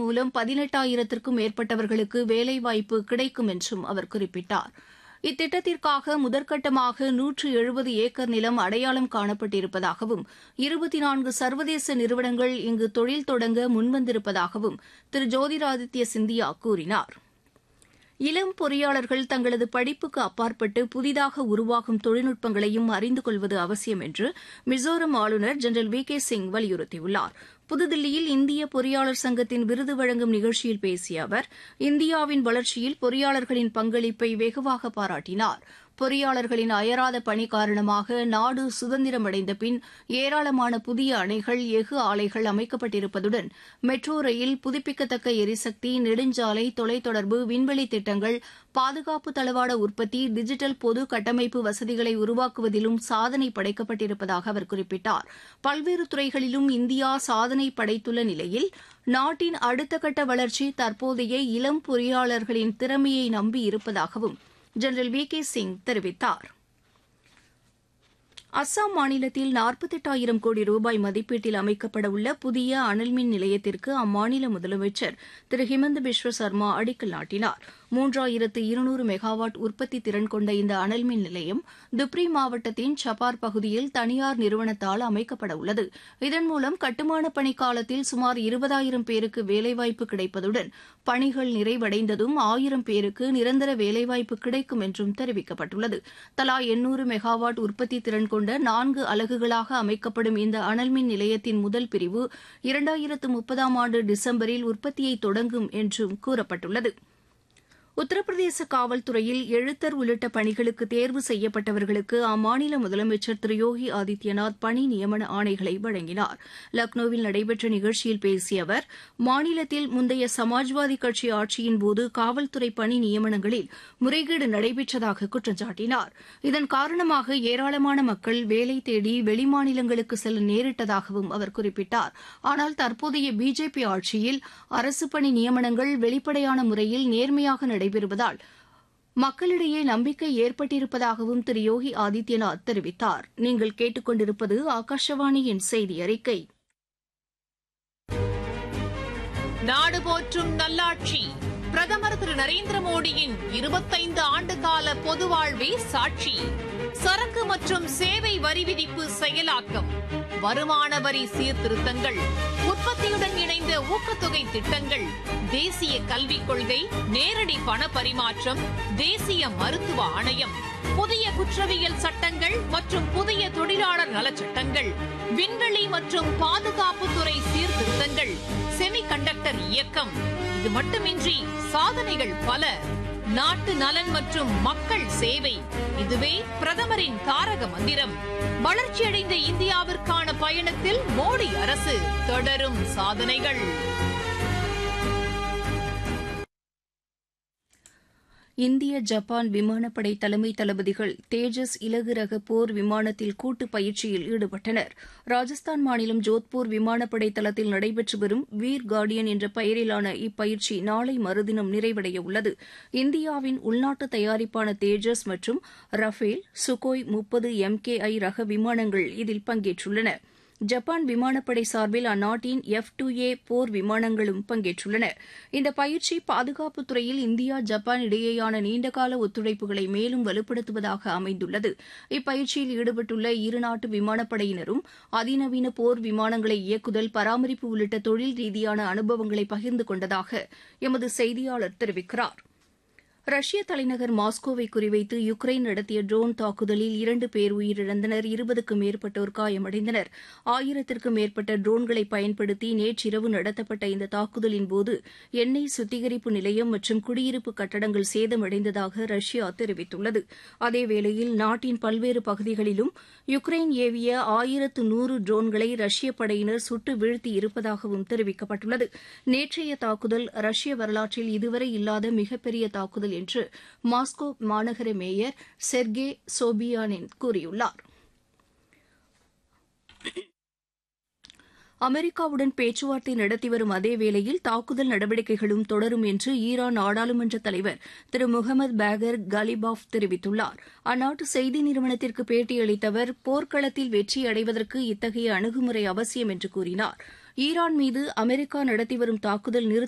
மூலம் பதினெட்டாயிரத்திற்கும் மேற்பட்டவர்களுக்கு வேலைவாய்ப்பு கிடைக்கும் என்றும் அவர் குறிப்பிட்டார் இத்திட்டத்திற்காக முதற்கட்டமாக நூற்று எழுபது ஏக்கர் நிலம் அடையாளம் காணப்பட்டிருப்பதாகவும் இருபத்தி நான்கு சர்வதேச நிறுவனங்கள் இங்கு தொழில் தொடங்க முன்வந்திருப்பதாகவும் திரு ஜோதிராதித்ய சிந்தியா கூறினார் இளம் பொறியாளர்கள் தங்களது படிப்புக்கு அப்பாற்பட்டு புதிதாக உருவாகும் தொழில்நுட்பங்களையும் அறிந்து கொள்வது அவசியம் என்று மிசோரம் ஆளுநர் ஜெனரல் வி கே சிங் வலியுறுத்தியுள்ளார் புதுதில்லியில் இந்திய பொறியாளர் சங்கத்தின் விருது வழங்கும் நிகழ்ச்சியில் பேசிய அவர் இந்தியாவின் வளர்ச்சியில் பொறியாளர்களின் பங்களிப்பை வெகுவாக பாராட்டினார் பொறியாளர்களின் அயராத பணி காரணமாக நாடு சுதந்திரமடைந்த பின் ஏராளமான புதிய அணைகள் எஃகு ஆலைகள் அமைக்கப்பட்டிருப்பதுடன் மெட்ரோ ரயில் புதுப்பிக்கத்தக்க எரிசக்தி நெடுஞ்சாலை தொலைத்தொடர்பு விண்வெளி திட்டங்கள் பாதுகாப்பு தளவாட உற்பத்தி டிஜிட்டல் பொது கட்டமைப்பு வசதிகளை உருவாக்குவதிலும் சாதனை படைக்கப்பட்டிருப்பதாக அவர் குறிப்பிட்டார் பல்வேறு துறைகளிலும் இந்தியா சாதனை படைத்துள்ள நிலையில் நாட்டின் அடுத்த கட்ட வளர்ச்சி தற்போதைய இளம் பொறியாளர்களின் திறமையை நம்பி இருப்பதாகவும் ஜெனரல் வி கே சிங் தெரிவித்தார் அஸ்ஸாம் மாநிலத்தில் நாற்பத்தெட்டாயிரம் கோடி ரூபாய் மதிப்பீட்டில் அமைக்கப்பட உள்ள புதிய அனல்மின் நிலையத்திற்கு அம்மாநில முதலமைச்சர் திரு ஹிமந்த பிஸ்வ சர்மா அடிக்கல் நாட்டினார் மூன்றாயிரத்து இருநூறு மெகாவாட் உற்பத்தி திறன் கொண்ட இந்த அனல்மின் நிலையம் துப்ரி மாவட்டத்தின் சப்பார் பகுதியில் தனியார் நிறுவனத்தால் அமைக்கப்பட உள்ளது இதன் மூலம் கட்டுமான பணி காலத்தில் சுமார் இருபதாயிரம் பேருக்கு வேலைவாய்ப்பு கிடைப்பதுடன் பணிகள் நிறைவடைந்ததும் ஆயிரம் பேருக்கு நிரந்தர வேலைவாய்ப்பு கிடைக்கும் என்றும் தெரிவிக்கப்பட்டுள்ளது தலா எண்ணூறு மெகாவாட் உற்பத்தி திறன் கொண்ட நான்கு அலகுகளாக அமைக்கப்படும் இந்த அனல்மின் நிலையத்தின் முதல் பிரிவு இரண்டாயிரத்து முப்பதாம் ஆண்டு டிசம்பரில் உற்பத்தியை தொடங்கும் என்றும் கூறப்பட்டுள்ளது உத்தரப்பிரதேச காவல்துறையில் எழுத்தர் உள்ளிட்ட பணிகளுக்கு தேர்வு செய்யப்பட்டவர்களுக்கு அம்மாநில முதலமைச்சர் திரு யோகி ஆதித்யநாத் பணி நியமன ஆணைகளை வழங்கினார் லக்னோவில் நடைபெற்ற நிகழ்ச்சியில் பேசிய அவர் மாநிலத்தில் முந்தைய சமாஜ்வாதி கட்சி ஆட்சியின் போது காவல்துறை பணி நியமனங்களில் முறைகேடு நடைபெற்றதாக குற்றம் சாட்டினார் இதன் காரணமாக ஏராளமான மக்கள் வேலை தேடி வெளிமாநிலங்களுக்கு செல்ல நேரிட்டதாகவும் அவர் குறிப்பிட்டார் ஆனால் தற்போதைய பிஜேபி ஆட்சியில் அரசு பணி நியமனங்கள் வெளிப்படையான முறையில் நேர்மையாக நடைபெறும் நடைபெறுவதால் மக்களிடையே நம்பிக்கை ஏற்பட்டிருப்பதாகவும் திரு யோகி ஆதித்யநாத் தெரிவித்தார் நீங்கள் கேட்டுக்கொண்டிருப்பது ஆகாஷவாணியின் செய்தி அறிக்கை நாடு போற்றும் நல்லாட்சி பிரதமர் திரு நரேந்திர மோடியின் இருபத்தைந்து ஆண்டு கால பொது வாழ்வே சாட்சி சரக்கு மற்றும் சேவை வரி விதிப்பு செயலாக்கம் வருமான வரி சீர்திருத்தங்கள் உற்பத்தியுடன் இணைந்த ஊக்கத்தொகை திட்டங்கள் தேசிய கல்விக் கொள்கை நேரடி பண பரிமாற்றம் தேசிய மருத்துவ ஆணையம் புதிய குற்றவியல் சட்டங்கள் மற்றும் புதிய தொழிலாளர் நலச்சட்டங்கள் விண்வெளி மற்றும் பாதுகாப்புத்துறை சீர்திருத்தங்கள் செமிகண்டக்டர் இயக்கம் இது மட்டுமின்றி சாதனைகள் பல நாட்டு நலன் மற்றும் மக்கள் சேவை இதுவே பிரதமரின் தாரக மந்திரம் வளர்ச்சியடைந்த இந்தியாவிற்கான பயணத்தில் மோடி அரசு தொடரும் சாதனைகள் இந்திய ஜப்பான் விமானப்படை தலைமை தளபதிகள் தேஜஸ் இலகு ரக போர் விமானத்தில் கூட்டு பயிற்சியில் ஈடுபட்டனர் ராஜஸ்தான் மாநிலம் ஜோத்பூர் விமானப்படை தளத்தில் நடைபெற்று வரும் வீர் கார்டியன் என்ற பெயரிலான இப்பயிற்சி நாளை மறுதினம் நிறைவடைய உள்ளது இந்தியாவின் உள்நாட்டு தயாரிப்பான தேஜஸ் மற்றும் ரஃபேல் சுகோய் முப்பது எம் கே ஐ ரக விமானங்கள் இதில் பங்கேற்றுள்ளன ஜப்பான் விமானப்படை சார்பில் அந்நாட்டின் எஃப் டு ஏ போர் விமானங்களும் பங்கேற்றுள்ளன இந்த பயிற்சி பாதுகாப்புத் துறையில் இந்தியா ஜப்பான் இடையேயான நீண்டகால ஒத்துழைப்புகளை மேலும் வலுப்படுத்துவதாக அமைந்துள்ளது இப்பயிற்சியில் ஈடுபட்டுள்ள இருநாட்டு விமானப்படையினரும் அதிநவீன போர் விமானங்களை இயக்குதல் பராமரிப்பு உள்ளிட்ட தொழில் ரீதியான அனுபவங்களை பகிர்ந்து கொண்டதாக எமது செய்தியாளர் தெரிவிக்கிறார் ரஷ்ய தலைநகர் மாஸ்கோவை குறிவைத்து யுக்ரைன் நடத்திய ட்ரோன் தாக்குதலில் இரண்டு பேர் உயிரிழந்தனர் இருபதுக்கும் மேற்பட்டோர் காயமடைந்தனர் ஆயிரத்திற்கும் மேற்பட்ட ட்ரோன்களை பயன்படுத்தி நேற்றிரவு நடத்தப்பட்ட இந்த தாக்குதலின்போது எண்ணெய் சுத்திகரிப்பு நிலையம் மற்றும் குடியிருப்பு கட்டடங்கள் சேதமடைந்ததாக ரஷ்யா தெரிவித்துள்ளது அதேவேளையில் நாட்டின் பல்வேறு பகுதிகளிலும் யுக்ரைன் ஏவிய ஆயிரத்து நூறு ட்ரோன்களை ரஷ்ய படையினர் சுட்டு வீழ்த்தி இருப்பதாகவும் தெரிவிக்கப்பட்டுள்ளது நேற்றைய தாக்குதல் ரஷ்ய வரலாற்றில் இதுவரை இல்லாத மிகப்பெரிய தாக்குதல் என்று மாஸ்கோ மாநகர மேயர் செர்கே சோபியானின் கூறியுள்ளார் அமெரிக்காவுடன் பேச்சுவார்த்தை நடத்தி வரும் அதே வேளையில் தாக்குதல் நடவடிக்கைகளும் தொடரும் என்று ஈரான் நாடாளுமன்ற தலைவர் திரு முகமது பேகர் கலிபாஃப் தெரிவித்துள்ளார் அந்நாட்டு செய்தி நிறுவனத்திற்கு பேட்டியளித்த அவர் போர்க்களத்தில் வெற்றி அடைவதற்கு இத்தகைய அணுகுமுறை அவசியம் என்று கூறினார் ஈரான் மீது அமெரிக்கா நடத்தி வரும் தாக்குதல் நிறுத்த